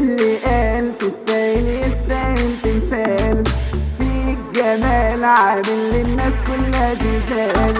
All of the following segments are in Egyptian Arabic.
اللي قال تستاهل يستاهل تمثال فيك جمال عامل للناس كلها زلزال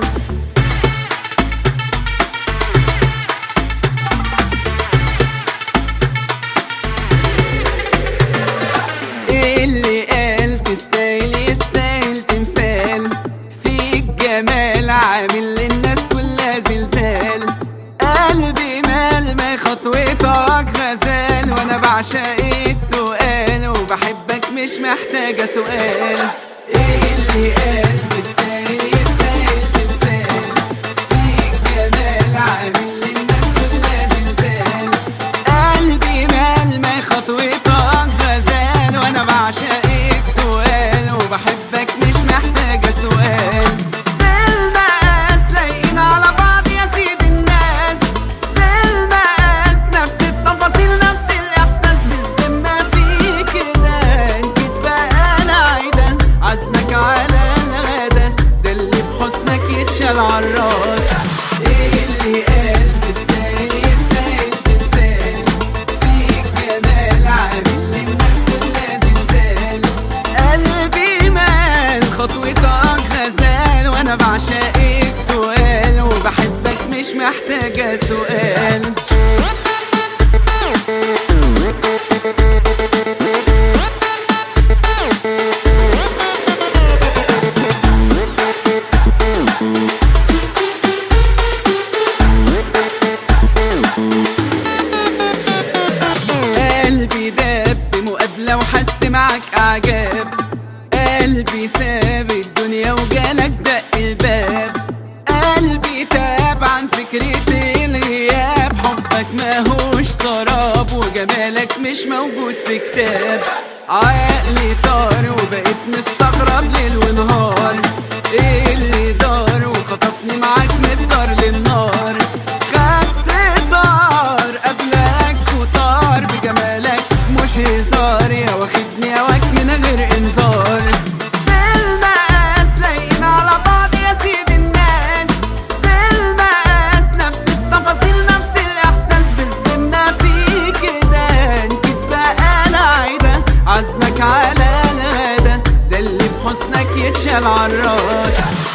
اللي قال تستاهل يستاهل تمثال فيك جمال عامل للناس كلها زلزال قلبي مال ما خطوتك غزال وانا بعشق التقال وبحبك مش محتاجة سؤال اللي قال تستاهل يستاهل تمثال فيك جمال عامل للناس كلها زلزال قلبي مال ما خطوتك غزال وانا بعشقك توال وبحبك مش محتاجة سؤال بالمقاس لايقين على بعض يا سيد الناس بالمقاس نفس التفاصيل نفس الاحساس بالذمة في كده انت بقى انا عايدة عزمك على الغدا ده اللي في حسنك يتشال عالراس اللي قال تستاهل يستاهل تمثال فيك جمال عامل للناس كلها زلزال قلبي مال خطوتك غزال وانا بعشقك توال وبحبك مش محتاجة سؤال قلبي داب بمقابلة وحس معك أعجاب قلبي ساب الدنيا وجالك دق الباب قلبي تاب عن فكرة الغياب حبك ماهوش سراب وجمالك مش موجود في كتاب عقلي طار وبقيت مستغرب ليل ونهار ايه اللي دار وخطفني معاك من الدار للنار خدت دار قبلك وطار بجمالك مش هزار يا واخدني هواك من غير انذار بالمقاس لايقين على بعض يا سيد الناس بالمقاس نفس التفاصيل نفس الاحساس بالذمة في كده انت بقى انا عايدة عزمك على الغدا ده اللي في حسنك يتشال عالراس